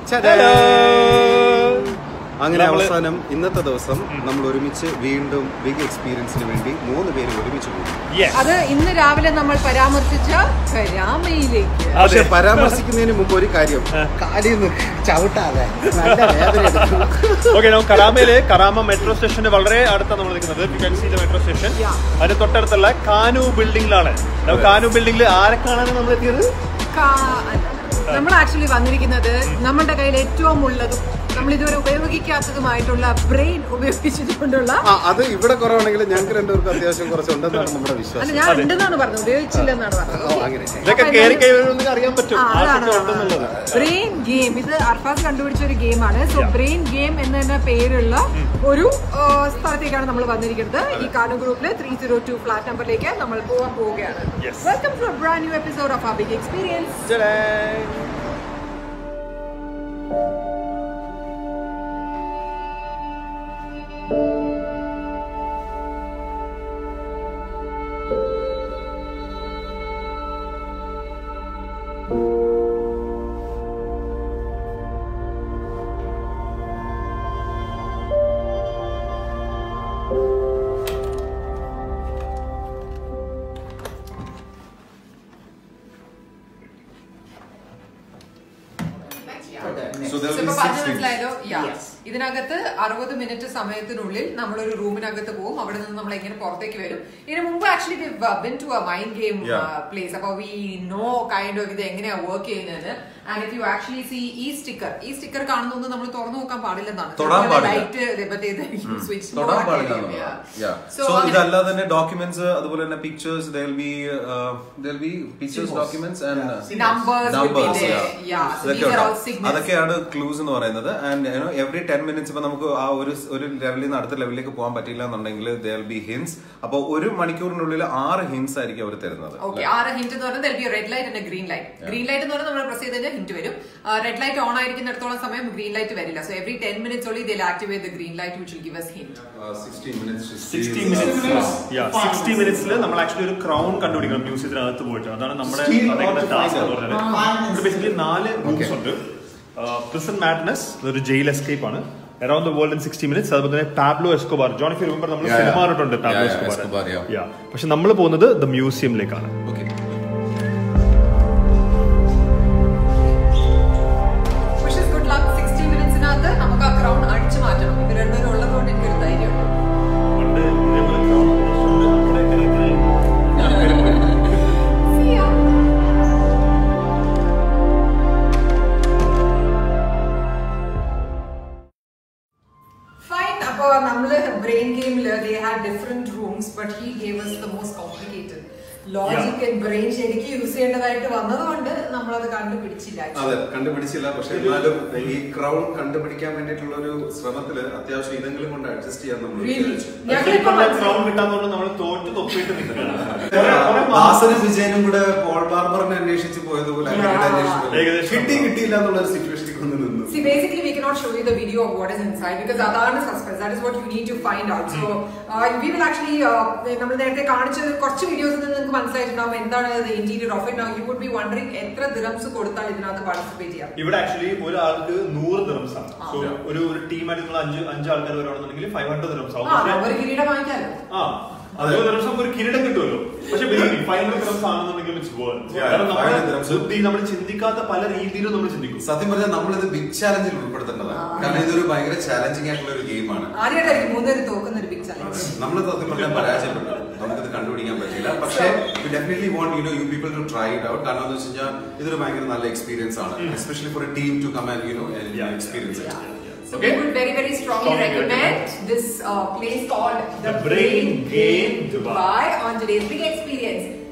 അങ്ങനെ നമ്മള് അവസാനം ഇന്നത്തെ ദിവസം നമ്മൾ ഒരുമിച്ച് വീണ്ടും ബിഗ് എക്സ്പീരിയൻസിന് വേണ്ടി മൂന്ന് പേര് ഒരുമിച്ച് പോകും Yes. അത് ഇന്ന് രാവിലെ നമ്മൾ പരാമർശിച്ച കരാമയിലേക്ക് പക്ഷെ അതെ. പരാമർശിക്കുന്നതിന് മുമ്പ് ഒരു കാര്യം കാലിൽ നിന്ന് ചവിട്ടാതെ നല്ല വേദന എടുക്കും ഓക്കെ നമുക്ക് കറാമയില് കറാമ മെട്രോ സ്റ്റേഷന്റെ വളരെ അടുത്താണ് നമ്മൾ നിൽക്കുന്നത് you can see the metro station Yeah. അതിന് തൊട്ടടുത്തുള്ള കാനു ബിൽഡിംഗിലാണ് നമുക്ക് കാനു ബിൽഡിംഗിൽ ആരെ കാണാനാണ് നമ്മൾ എത്തിയത് നമ്മൾ ആക്ച്വലി വന്നിരിക്കുന്നത് നമ്മുടെ കയ്യിൽ ഏറ്റവും ഉള്ളതും നമ്മൾ ഇതുവരെ ഉപയോഗിക്കാത്തതുമായിട്ടുള്ള ബ്രെയിൻ ഉപയോഗിച്ചുകൊണ്ടുള്ള ആ അത് ഇവിടെ കുറവാണെങ്കിൽ ഞങ്ങൾക്ക് രണ്ടുപേർക്കും അത്യാവശ്യം കുറച്ചുണ്ടെന്നാണ് നമ്മുടെ അല്ല വിശ്വാസം ഞാൻ ഉണ്ടെന്നാണ് പറഞ്ഞത് ഉപയോഗിച്ചില്ലെന്നാണ് പറഞ്ഞത് ഓ, അങ്ങനെ ഇതൊക്കെ അപ്പൊ കയറി എന്തായാലും- കഴിയുമ്പോൾ അറിയാൻ പറ്റും ആ, അതാണ് ആർക്കൊക്കെ ഉണ്ടെന്നുള്ളത് ബ്രെയിൻ ഗെയിം ഇത് അർഫാസ് കണ്ടുപിടിച്ച ഒരു ഗെയിമാണ് സോ ബ്രെയിൻ ഗെയിം എന്ന തന്നെ പേരുള്ള ഒരു ആ, സ്ഥലത്തേക്കാണ് നമ്മൾ വന്നിരിക്കുന്നത് ഈ കാർഡ് ഗ്രൂപ്പിൽ ത്രീ സീറോ ടു ഫ്ലാറ്റ് നമ്പറിലേക്ക് നമ്മൾ പോകാൻ പോവുകയാണ് Yes. Welcome to brand new episode of a big experience So there will be ഇപ്പൊ six പറഞ്ഞു rings. മനസ്സിലായല്ലോ Yeah. ഇതിനകത്ത് അറുപത് മിനിറ്റ് സമയത്തിനുള്ളിൽ നമ്മളൊരു റൂമിനകത്ത് പോകും അവിടെ നിന്ന് നമ്മൾ എങ്ങനെ പുറത്തേക്ക് വരും ഇതിന് മുമ്പ് actually been to a mind game Yeah. Place അപ്പൊ വി നോ കൈൻഡ് ഓഫ് ഇത് എങ്ങനെയാ വർക്ക് ചെയ്യുന്നത് and if you actually see ഈ സ്റ്റിക്കർ ഈ സ്റ്റിക്കർ കാണുന്നൊന്നും നമ്മൾ തുറന്നു നോക്കാൻ പാടില്ലെന്നാണ് തൊടാൻ പാടില്ല. ലൈറ്റ് സ്വിച്ച് തൊടാൻ പാടില്ല സോ ഇതല്ലാതെ തന്നെ ഡോക്യുമെന്റ്സ് അതുപോലെ തന്നെ pictures there be there be pictures documents and Numbers will be there. Yeah. So these are all signals. അതൊക്കെയാണ് ക്ലൂസ് എന്ന് പറയുന്നത് and you know every ten minutes ഇപ്പൊ നമുക്ക് ആ ഒരു ഒരു ലെവലിൽ നിന്ന് അടുത്ത ലെവലിലേക്ക് പോകാൻ പറ്റില്ല എന്നുണ്ടെങ്കിൽ ദർ ബി ഹിൻസ് അപ്പൊ ഒരു മണിക്കൂറിനുള്ളിൽ ആറ് ഹിൻസ് ആയിരിക്കും അവർ തരുന്നത് ഓക്കെ ആറ് ഹിന്റ് എന്ന് പറഞ്ഞാൽ red light and green light green light എന്ന് പറഞ്ഞാൽ നമ്മൾ പ്രസ് ചെയ്ത് കഴിഞ്ഞാൽ ഹിന്റ് വരും റെഡ് ലൈറ്റ് ഓൺ ആയിരിക്കുന്നിടത്തോളം സമയം ഗ്രീൻ ലൈറ്റ് വരില്ല so every ten minutes only ഇതിൽ activate the green light which will give us hint sixty minutes sixty മിനിറ്റ്സിൽ സിക്സ്റ്റി മിനിറ്റ്സിൽ നമ്മൾ ആക്ച്വലി ഒരു ക്രൗൺ കണ്ടുപിടിക്കണം മ്യൂസിയത്തിനകത്ത് പോയിട്ട് അതാണ് നമ്മുടെ Steal or to task find എന്ന് out. പറഞ്ഞത് ഇവിടെ ബേസിക്കലി നാല് റൂംസ് ഉണ്ട് പ്രിസൺ മാഡ്നസ് ഒരു ജയിൽ എസ്കേപ്പ് ആണ് around the world in sixty minutes അതുപോലെ തന്നെ Pablo Escobar John if remember നമ്മൾ Yeah, yeah. സിനിമ കണ്ടിട്ടുണ്ട് Pablo Yeah, yeah, Escobar, Escobar yeah. പക്ഷെ നമ്മൾ പോകുന്നത് ദ മ്യൂസിയമിലേക്കാണ് okay wishes good luck sixty മിനിറ്റ്സിനകത്ത് നമുക്ക് ആ ക്രൗൺ അടിച്ചു മാറ്റണം ഇത് രണ്ടുപേരും ഉള്ളതുകൊണ്ട് എനിക്കൊരു ധൈര്യമുണ്ട് പണ്ട് ഇതേപോലെ crown പോസ്റ്റ് നമ്മുടെ ഇങ്ങനെ See ya. Fine. അപ്പൊ നമ്മള് ബ്രെയിൻ ഗെയിമില് they had different rooms but he gave us the most complicated logic and brain ശരിക്കും യൂസ് ചെയ്യേണ്ടതായിട്ട് വന്നതുകൊണ്ട് നമ്മളത് കണ്ടുപിടിച്ചില്ല അതെ കണ്ടുപിടിച്ചില്ല പക്ഷെ എന്നാലും ഈ ക്രൗൺ കണ്ടുപിടിക്കാൻ വേണ്ടിയിട്ടുള്ള ഒരു ശ്രമത്തില് അത്യാവശ്യം ഇതെങ്കിലും കൊണ്ട് അഡ്ജസ്റ്റ് ചെയ്യാൻ നമ്മൾ Really? വിചാരിച്ചു. ഞങ്ങളിപ്പോ ക്രൗൺ കിട്ടാന്നുകൊണ്ട് നമ്മൾ തോറ്റ് തൊപ്പിട്ട് നിൽക്കുകയാണ് ദാസനും വിജയനും കൂടെ പോൾ ബാർബറിനെ അന്വേഷിച്ച് പോയതുപോലെ അങ്ങനെയുടെ Yeah. അന്വേഷിച്ചു പോയി. ഏകദേശം. കിട്ടി കിട്ടിയില്ല എന്നുള്ള ഒരു സിറ്റുവേഷനിൽ കൊണ്ട് നിന്നു See, basically, we cannot show you the video of what is inside because അതാണ് suspense. That is what you need to find out. So, uh, we will actually, uh, നമ്മൾ നേരത്തെ കാണിച്ച കുറച്ച് വീഡിയോസിൽ നിന്ന് നിങ്ങൾക്ക് മനസ്സിലായിട്ടുണ്ടാവും എന്താണ് interior of it you would be wondering എത്ര ദിറംസ് കൊടുത്താൽ ഇതിനകത്ത് പാർട്ടിസിപ്പേറ്റ് ചെയ്യാം ഇവിടെ ആക്ച്വലി ഒരാൾക്ക് നൂറ് ദിറംസ് ആണ് ആ. സോ ഒരു ഒരു ടീമായിട്ട് നിങ്ങൾ അഞ്ച് അഞ്ച് ആൾക്കാർ വരുവാണെന്നുണ്ടെങ്കിൽ ഫൈവ് ഹൺഡ്രഡ് ദിറംസ് ആ ആവും ഒരു കിരീടം വാങ്ങിക്കാലോ ആ അറുപത് ദിറംസ് നമുക്ക് ഒരു കിരീടം കിട്ടുമല്ലോ പക്ഷെ ഫൈവ് ഹൺഡ്രഡ് ദിറംസ് ആണെന്നുണ്ടെങ്കിൽ it's worth. Yeah, കാരണം 500 നമ്മുടെ dirhams. ബുദ്ധി നമ്മൾ ചിന്തിക്കാത്ത പല രീതിയിലും നമ്മൾ ചിന്തിക്കും സത്യം പറഞ്ഞാൽ നമ്മളിത് ബിഗ് ചാലഞ്ചിൽ ഉൾപ്പെടുത്തേണ്ടതാണ് കാരണം ഇതൊരു ഭയങ്കര ചാലഞ്ചിങ് ആയിട്ടുള്ള ഒരു ഗെയിമാണ് ആദ്യമായിട്ടായിരിക്കും മൂന്നുപേര് തോക്കുന്ന ഒരു ബിഗ് ചലഞ്ച് നമ്മൾ സത്യം പറഞ്ഞാൽ പരാജയപ്പെട്ടു നമുക്കിത് കണ്ടുപിടിക്കാൻ പറ്റില്ല പക്ഷേ we definitely won't you know you people to try it out കാരണം എന്ന് വെച്ച് കഴിഞ്ഞാൽ ഇതൊരു ഭയങ്കര നല്ല എക്സ്പീരിയൻസ് ആണ് especially for a team to come and you know experience it So we would very, very strongly Strongly recommend this uh, place called The Brain Game Dubai. Dubai on today's big experience.